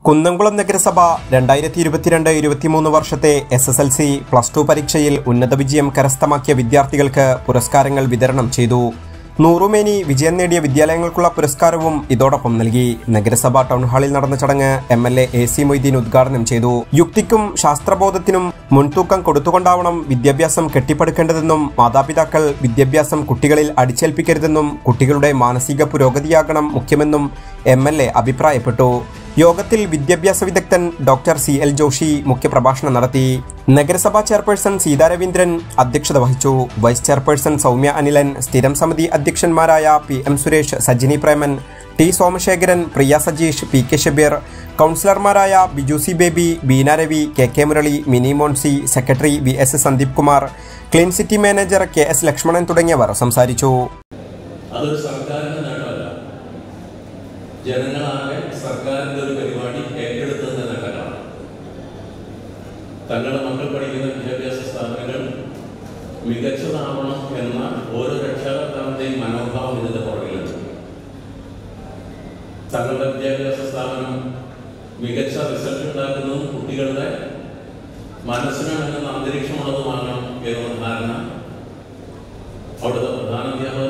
കുന്നംകുളം നഗരസഭ രണ്ടായിരത്തി ഇരുപത്തിരണ്ട് ഇരുപത്തിമൂന്ന് വർഷത്തെ S S L C plus two പരീക്ഷയിൽ ഉന്നത വിജയം കരസ്ഥമാക്കിയ വിദ്യാർത്ഥികൾക്ക് പുരസ്കാരങ്ങൾ വിതരണം ചെയ്തു നൂറുമേനി വിജയം നേടിയ വിദ്യാലയങ്ങൾക്കുള്ള പുരസ്കാരവും ഇതോടൊപ്പം നൽകി നഗരസഭ ടൗൺ ഹാളിൽ നടന്ന ചടങ്ങ് M L A A C Moideen ഉദ്ഘാടനം ചെയ്തു യുക്തിക്കും ശാസ്ത്രബോധത്തിനും മുൻതൂക്കം കൊടുത്തുകൊണ്ടാവണം വിദ്യാഭ്യാസം കെട്ടിപ്പടുക്കേണ്ടതെന്നും മാതാപിതാക്കൾ വിദ്യാഭ്യാസം കുട്ടികളിൽ അടിച്ചേൽപ്പിക്കരുതെന്നും കുട്ടികളുടെ മാനസിക പുരോഗതിയാകണം മുഖ്യമെന്നും എം എൽ എ അഭിപ്രായപ്പെട്ടു യോഗത്തിൽ വിദ്യാഭ്യാസ വിദഗ്ധൻ ഡോക്ടർ സി എൽ ജോഷി മുഖ്യപ്രഭാഷണം നടത്തി നഗരസഭാ ചെയർപേഴ്സൺ സീതാ രവീന്ദ്രൻ അധ്യക്ഷത വഹിച്ചു വൈസ് ചെയർപേഴ്സൺ സൗമ്യ അനിലൻ സ്ഥിരം സമിതി അധ്യക്ഷന്മാരായ P M Suresh Sajini Preman T Somasekharan Priya Sajeesh P K Shabeer കൗൺസിലർമാരായ Biju C Baby Beena Ravi K K Murali Mini Moncy secretary V S Sandeep Kumar clean city manager K S Lakshmanan തുടങ്ങിയവർ സംസാരിച്ചു അതൊരു സർക്കാരിന്റെ നേട്ടമല്ല ജനങ്ങളാകെ സർക്കാരിന്റെ ഒരു പരിപാടി ഏറ്റെടുത്തതിന്റെ നേട്ടങ്ങളാണ് തങ്ങളുടെ മക്കൾ പഠിക്കുന്ന വിദ്യാഭ്യാസ സ്ഥാപനങ്ങൾ മികച്ചതാവണം എന്ന ഓരോ രക്ഷാകർത്താവിന്റെയും മനോഭാവം ഇതിന്റെ പുറകിലുണ്ട് തങ്ങളുടെ വിദ്യാഭ്യാസ സ്ഥാപനം മികച്ച റിസൾട്ട് ഉണ്ടാക്കുന്നതും കുട്ടികളുടെ മനസ്സിനിണങ്ങുന്ന അന്തരീക്ഷമുള്ളതുമാകണം എന്ന ധാരണ അവിടുത്തെ പ്രധാന അധ്യാപകർ